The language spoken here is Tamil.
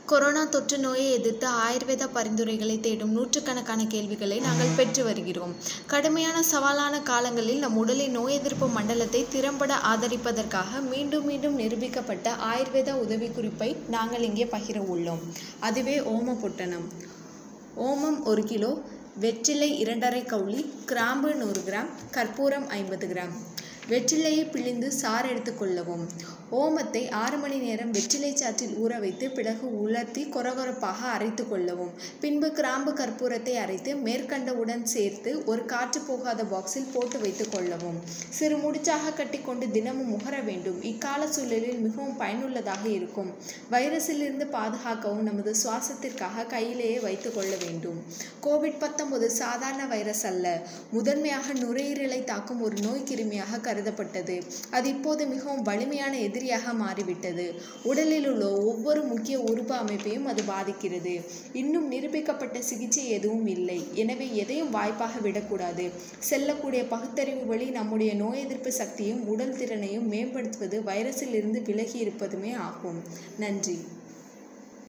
கொரோனா தொற்று நோயை எதிர்த்து ஆயுர்வேத பரிந்துரைகளை தேடும் நூற்றுக்கணக்கான கேள்விகளை நாங்கள் பெற்று வருகிறோம் கடுமையான சவாலான காலங்களில் நம் உடலின் நோய் எதிர்ப்பு மண்டலத்தை திறம்பட ஆதரிப்பதற்காக மீண்டும் மீண்டும் நிரூபிக்கப்பட்ட ஆயுர்வேத உதவிக்குறிப்பை நாங்கள் இங்கே பகிர உள்ளோம் அதுவே ஓம பொட்டணம் ஓமம் ஒரு கிலோ வெற்றிலை இரண்டரை கவுளி கிராம்பு நூறு கிராம் கற்பூரம் ஐம்பது கிராம் வெற்றிலையை பிழிந்து சாறு எடுத்துக்கொள்ளவும் ஓமத்தை ஆறு மணி நேரம் வெற்றிலை சாற்றில் ஊற வைத்து பிறகு உலர்த்தி கொரகொரப்பாக அரைத்து கொள்ளவும் பின்பு கிராம்பு கற்பூரத்தை அரைத்து மேற்கண்டவுடன் சேர்த்து ஒரு காற்று போகாத பாக்ஸில் போட்டு வைத்து கொள்ளவும் சிறு முடிச்சாக கட்டிக்கொண்டு தினமும் முகர வேண்டும் இக்கால சூழலில் மிகவும் பயனுள்ளதாக இருக்கும் வைரஸிலிருந்து பாதுகாக்கவும் நமது சுவாசத்திற்காக கையிலேயே வைத்து கொள்ள வேண்டும் கோவிட் பத்தொன்பது சாதாரண வைரஸ் அல்ல முதன்மையாக நுரையீரலை தாக்கும் ஒரு நோய் கிருமியாக கருதப்பட்டது அது இப்போது மிகவும் வலிமையான எதிரியாக மாறிவிட்டது உடலில் உள்ள ஒவ்வொரு முக்கிய உறுப்பு அமைப்பையும் அது பாதிக்கிறது இன்னும் நிரூபிக்கப்பட்ட சிகிச்சை எதுவும் இல்லை எனவே எதையும் வாய்ப்பாக விடக்கூடாது செல்லக்கூடிய பகுத்தறிவு வழி நம்முடைய நோய் எதிர்ப்பு சக்தியும் உடல் திறனையும் மேம்படுத்துவது வைரஸில் இருந்து விலகி இருப்பதுமே ஆகும் நன்றி